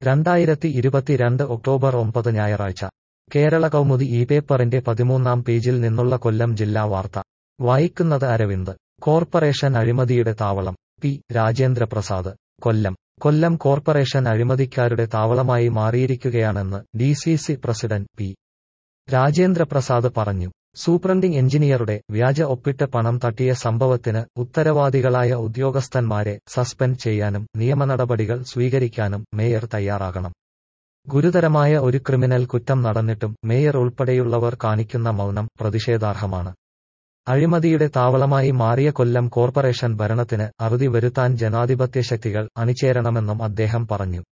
രണ്ടായിരത്തി ഇരുപത്തിരണ്ട് ഒക്ടോബർ ഒമ്പത് ഞായറാഴ്ച കേരള കൗമുദി ഈ പേപ്പറിന്റെ പതിമൂന്നാം പേജിൽ നിന്നുള്ള കൊല്ലം ജില്ലാ വാർത്ത വായിക്കുന്നത് അരവിന്ദ് കോർപ്പറേഷൻ അഴിമതിയുടെ താവളം പി രാജേന്ദ്രപ്രസാദ് കൊല്ലം കൊല്ലം കോർപ്പറേഷൻ അഴിമതിക്കാരുടെ താവളമായി മാറിയിരിക്കുകയാണെന്ന് D C C president P Rajendraprasad പറഞ്ഞു സൂപ്രണ്ടിംഗ് എഞ്ചിനീയറുടെ വ്യാജ ഒപ്പിട്ട് പണം തട്ടിയ സംഭവത്തിന് ഉത്തരവാദികളായ ഉദ്യോഗസ്ഥന്മാരെ സസ്പെൻഡ് ചെയ്യാനും നിയമനടപടികൾ സ്വീകരിക്കാനും മേയർ തയ്യാറാകണം ഗുരുതരമായ ഒരു ക്രിമിനൽ കുറ്റം നടന്നിട്ടും മേയർ ഉൾപ്പെടെയുള്ളവർ കാണിക്കുന്ന മൗനം പ്രതിഷേധാർഹമാണ് അഴിമതിയുടെ താവളമായി മാറിയ കൊല്ലം കോർപ്പറേഷൻ ഭരണത്തിന് അറുതി വരുത്താൻ ജനാധിപത്യ ശക്തികൾ അണിചേരണമെന്നും അദ്ദേഹം പറഞ്ഞു